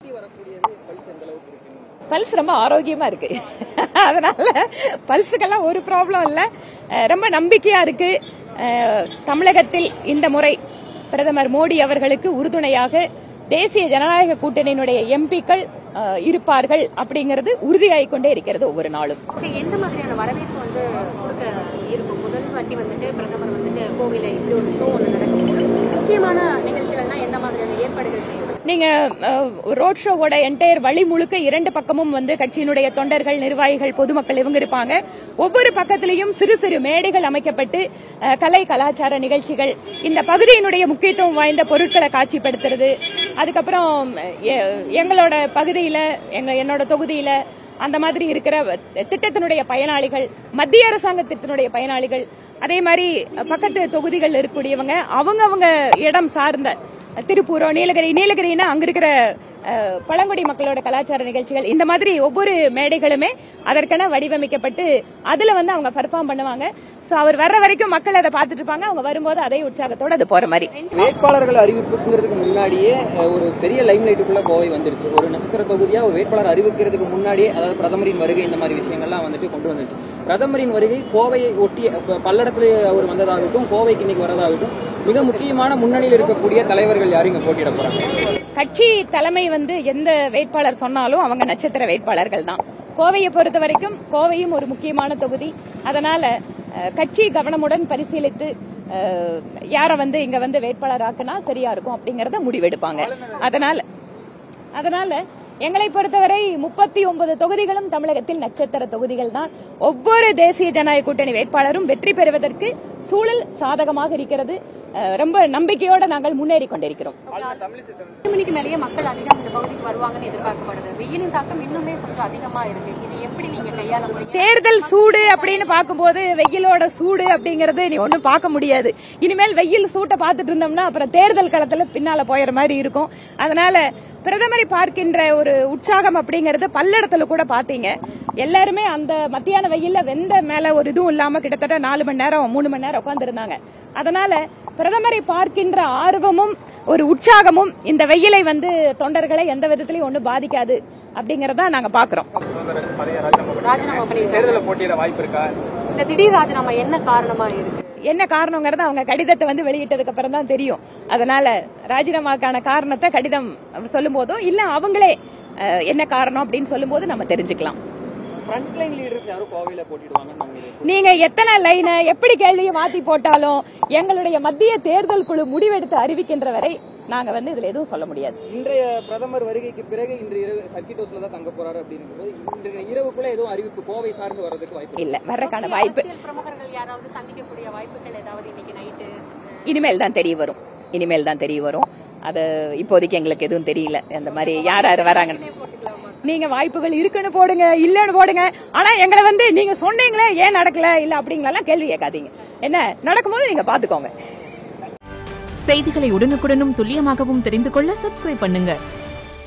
வரக்கூடியது பல்ஸ் எந்த அளவுக்கு இருக்கு பல்ஸ் ரொம்ப ஆரோக்கியமா இருக்கு அதனால பல்ஸுக்கெல்லாம் ஒரு ப்ராப்ளம் இல்லை அஹ் ரொம்ப நம்பிக்கையா இருக்கு அஹ் தமிழகத்தில் இந்த முறை பிரதமர் மோடி அவர்களுக்கு உறுதுணையாக தேசிய ஜனநாயக கூட்டணியினுடைய எம்பிக்கள் இருப்பார்கள் அப்படிங்கிறது உறுதியாகிக் கொண்டே இருக்கிறது ஒவ்வொரு நாளும் ஓகே எந்த மாதிரியான வரவேற்பு வந்து கொடுக்க இருக்கும் முதல் வாட்டி வந்துட்டு பிரதமர் வந்துட்டு கோவில இப்படி ஒரு ஷோ ஒன்று நடக்கும்போது முக்கியமான நிகழ்ச்சிகள்னா எந்த மாதிரியான ஏற்பாடுகள் செய்யப்படும் நீங்க ரோட் ஷோவோட என்டையர் வழி முழுக்க இரண்டு பக்கமும் வந்து கட்சியினுடைய தொண்டர்கள் நிர்வாகிகள் பொதுமக்கள் இவங்க இருப்பாங்க ஒவ்வொரு பக்கத்திலையும் சிறு சிறு மேடைகள் அமைக்கப்பட்டு அஹ், கலை கலாச்சார நிகழ்ச்சிகள் இந்த பகுதியினுடைய முக்கியத்துவம் வாய்ந்த பொருட்களை காட்சிப்படுத்துறது அதுக்கப்புறம் எ- எங்களோட பகுதியில எங்க என்னோட தொகுதியில அந்த மாதிரி இருக்கிற திட்டத்தினுடைய பயனாளிகள் மத்திய அரசாங்க திட்டத்தினுடைய பயனாளிகள் அதே மாதிரி பக்கத்து தொகுதிகள் இருக்கக்கூடியவங்க அவங்க அவங்க இடம் சார்ந்த திருப்பூரோ நீலகிரி நீலகிரினா அங்க இருக்கிற அஹ், பழங்குடி மக்களோட கலாச்சார நிகழ்ச்சிகள் இந்த மாதிரி ஒவ்வொரு மேடைகளுமே அதற்கென வடிவமைக்கப்பட்டு அதுல வந்து அவங்க பெர்ஃபார்ம் பண்ணுவாங்க சோ அவர் வர்ற வரைக்கும் மக்கள் அதை பார்த்துட்டு இருப்பாங்க அவங்க வரும்போது அதே உற்சாகத்தோட அது போற மாதிரி வேட்பாளர்கள் அறிவிப்புங்கிறதுக்கு முன்னாடியே அஹ், ஒரு பெரிய லைம் லைட்டுக்குள்ள கோவை வந்துருச்சு ஒரு நட்சத்திர தொகுதியா ஒரு வேட்பாளர் அறிவிக்கிறதுக்கு முன்னாடியே அதாவது பிரதமரின் வருகை இந்த மாதிரி விஷயங்கள்லாம் வந்துட்டு கொண்டு வந்துருச்சு பிரதமரின் வருகை கோவையை ஒட்டி இப்ப பல்லடத்துல அவர் வந்ததாகட்டும் கோவைக்கு இன்னைக்கு வரதாகட்டும் மிக முக்கியமான முன்னணியில் இருக்கக்கூடிய தலைவர்கள் யாரும் இங்க போட்டியிட போறாங்க கட்சி தலைமை வந்து எந்த வேட்பாளர் சொன்னாலும் அவங்க நட்சத்திர வேட்பாளர்கள் தான் கோவையை பொறுத்த வரைக்கும் கோவையும் ஒரு முக்கியமான தொகுதி அதனால அஹ், கட்சி கவனமுடன் பரிசீலித்து அஹ், யாரை வந்து இங்க வந்து வேட்பாளர் ஆக்குனா சரியா இருக்கும் அப்படிங்கறத முடிவெடுப்பாங்க அதனால அதனால எங்களை பொறுத்தவரை முப்பத்தி ஒன்பது தொகுதிகளும் தமிழகத்தில் நட்சத்திர தொகுதிகள் தான் ஒவ்வொரு தேசிய ஜனநாயக கூட்டணி வேட்பாளரும் வெற்றி பெறுவதற்கு சூழல் சாதகமாக இருக்கிறது அஹ், ரொம்ப நம்பிக்கையோட நாங்கள் முன்னேறி கொண்டிருக்கிறோம் எட்டு மணிக்கு மேலேயே மக்கள் அதிகம் இந்த பகுதிக்கு வருவாங்கன்னு எதிர்பார்க்கப்படுது வெயிலின் தாக்கம் இன்னுமே கொஞ்சம் அதிகமா இருக்கு இது எப்படி நீங்க கையாள முடியும் தேர்தல் சூடு அப்படின்னு பார்க்கும்போது வெயிலோட சூடு அப்படிங்கறது நீ ஒண்ணும் பார்க்க முடியாது இனிமேல் வெயில் சூட்டை பார்த்துட்டு இருந்தோம்னா அப்புறம் தேர்தல் களத்துல பின்னால போயிற மாதிரி இருக்கும் அதனால பிரதமரை பார்க்கின்ற ஒரு உற்சாகம் அப்படிங்கறது பல்லடத்துல கூட பாத்தீங்க எல்லாருமே அந்த மத்தியான வெயில்ல வெந்த மேல ஒரு இதுவும் இல்லாம கிட்டத்தட்ட நாலு மணி நேரம் மூணு மணி நேரம் உட்கார்ந்திருந்தாங்க அதனால பிரதமரை பார்க்கின்ற ஆர்வமும் ஒரு உற்சாகமும் இந்த வெயிலை வந்து தொண்டர்களை எந்த விதத்திலையும் ஒன்றும் பாதிக்காது அப்படிங்கறத நாங்க பாக்குறோம் ராஜினாமா பண்ணிருக்காங்க போட்டியிட வாய்ப்பு இருக்கா இந்த திடீர் ராஜினாமா என்ன காரணமா இருக்கு என்ன காரணங்கிறத அவங்க கடிதத்தை வந்து வெளியிட்டதுக்கு அப்புறம் தான் தெரியும் அதனால ராஜினாமாக்கான காரணத்தை கடிதம் சொல்லும் போதோ இல்ல அவங்களே அஹ், என்ன காரணம் அப்படின்னு சொல்லும்போது நம்ம தெரிஞ்சுக்கலாம் ஃப்ரண்ட் லைன் லீடர்ஸ் யாரும் கோவையில போட்டிடுவாங்கன்னு நம்ம நீங்க எத்தனை லைனை எப்படி கேள்வியை மாத்தி போட்டாலும் எங்களுடைய மத்திய தேர்தல் குழு முடிவெடுத்து அறிவிக்கின்ற வரை நாங்க வந்து இதுல எதுவும் சொல்ல முடியாது இன்றைய பிரதமர் வருகைக்கு பிறகு இன்று இரவு சர்க்கிட் ஹவுஸ்ல தான் தங்க போறாரு அப்படிங்கிறது இன்றைய இரவுக்குள்ள எதுவும் அறிவிப்பு கோவை சார்ந்து வர்றதுக்கு வாய்ப்பு இல்ல வர்றதுக்கான வாய்ப்பு அரசியல் பிரமுகர்கள் யாராவது சந்திக்கக்கூடிய வாய்ப்புகள் ஏதாவது இன்னைக்கு நைட்டு இனிமேல் தான் தெரிய வரும் இனிமேல் தான் தெரிய வரும் அது இப்போதைக்கு எங்களுக்கு எதுவும் தெரியல அந்த மாதிரி யார் யார் வராங்கன்னு போட்டுக்கலாமா நீங்க வாய்ப்புகள் இருக்குன்னு போடுங்க இல்லன்னு போடுங்க ஆனா எங்களை வந்து நீங்க சொன்னீங்களே ஏன் நடக்கல இல்ல அப்படிங்களெல்லாம் கேள்வி கேட்காதீங்க என்ன நடக்கும்போது நீங்க பாத்துக்கோங்க செய்திகளை உடனுக்குடனும் துல்லியமாகவும் தெரிந்து கொள்ள சப்ஸ்கிரைப் பண்ணுங்க